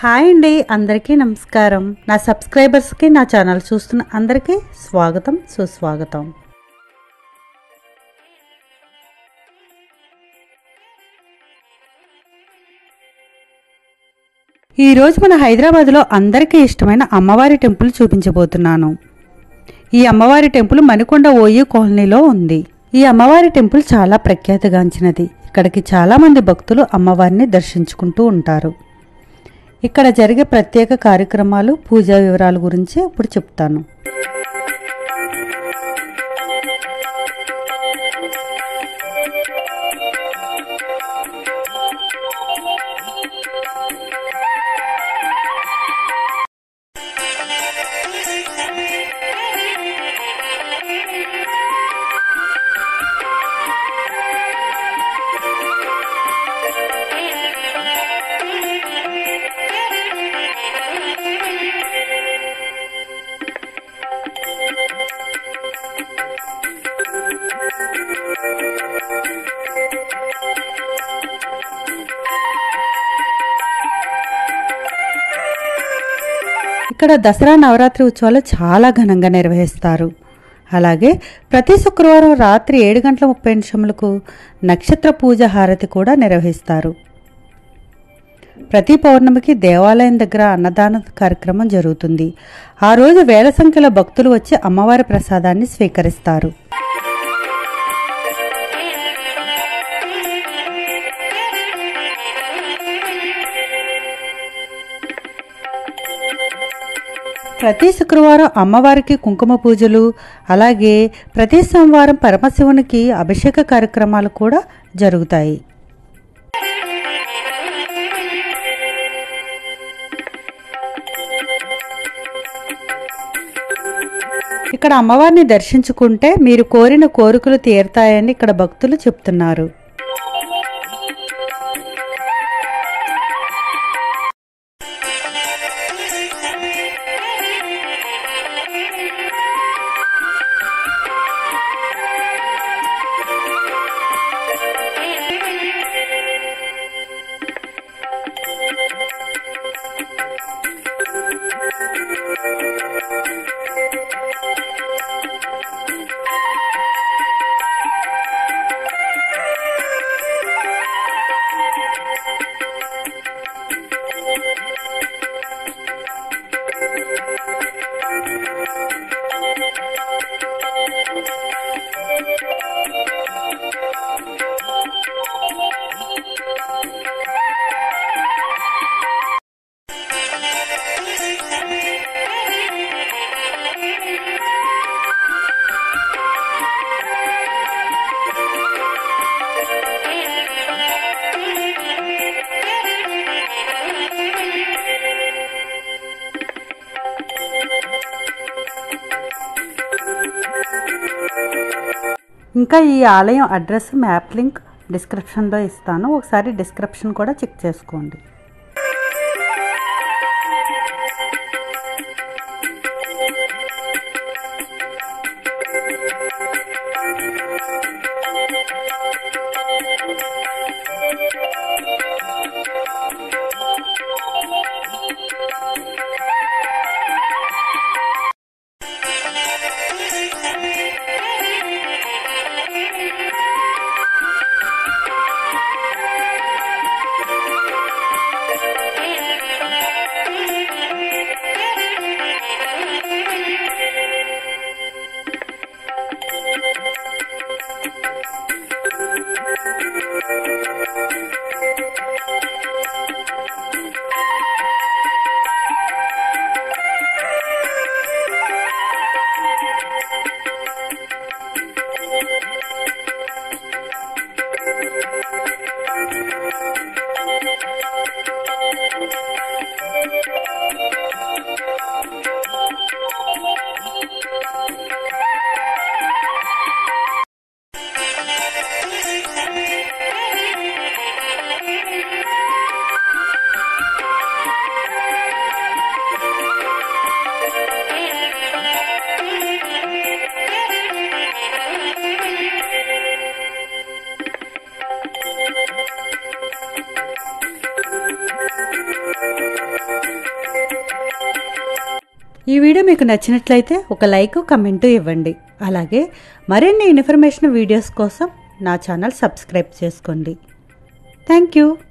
hi అండి అందరికీ నమస్కారం నా సబ్స్క్రైబర్స్కి నా ఛానల్ చూస్తున్న అందరికీ స్వాగతం సుస్వాగతం ఈరోజు మన హైదరాబాద్లో అందరికీ ఇష్టమైన అమ్మవారి టెంపుల్ చూపించబోతున్నాను ఈ అమ్మవారి టెంపుల్ మణికొండ ఓయి కాలనీలో ఉంది ఈ అమ్మవారి టెంపుల్ చాలా ప్రఖ్యాతిగాంచినది ఇక్కడికి చాలామంది భక్తులు అమ్మవారిని దర్శించుకుంటూ ఉంటారు ఇక్కడ జరిగే ప్రత్యేక కార్యక్రమాలు పూజా వివరాల గురించి ఇప్పుడు చెప్తాను ఇక్కడ దసరా నవరాత్రి ఉత్సవాలు చాలా ఘనంగా నిర్వహిస్తారు అలాగే ప్రతి శుక్రవారం రాత్రి ఏడు గంటల ముప్పై నిమిషములకు నక్షత్ర పూజ హారతి కూడా నిర్వహిస్తారు ప్రతి పౌర్ణమికి దేవాలయం దగ్గర అన్నదాన కార్యక్రమం జరుగుతుంది ఆ రోజు వేల సంఖ్యలో భక్తులు వచ్చి అమ్మవారి ప్రసాదాన్ని స్వీకరిస్తారు ప్రతి శుక్రవారం అమ్మవారికి కుంకుమ పూజలు అలాగే ప్రతి సోమవారం పరమశివునికి అభిషేక కార్యక్రమాలు కూడా జరుగుతాయి ఇక్కడ అమ్మవారిని దర్శించుకుంటే మీరు కోరిన కోరికలు తీరుతాయని ఇక్కడ భక్తులు చెప్తున్నారు ఇంకా ఈ ఆలయం అడ్రస్ మ్యాప్ లింక్ డిస్క్రిప్షన్లో ఇస్తాను ఒకసారి డిస్క్రిప్షన్ కూడా చెక్ చేసుకోండి ఈ వీడియో మీకు నచ్చినట్లయితే ఒక లైక్ కమెంటు ఇవ్వండి అలాగే మరిన్ని ఇన్ఫర్మేషన్ వీడియోస్ కోసం నా ఛానల్ సబ్స్క్రైబ్ చేసుకోండి థ్యాంక్ యూ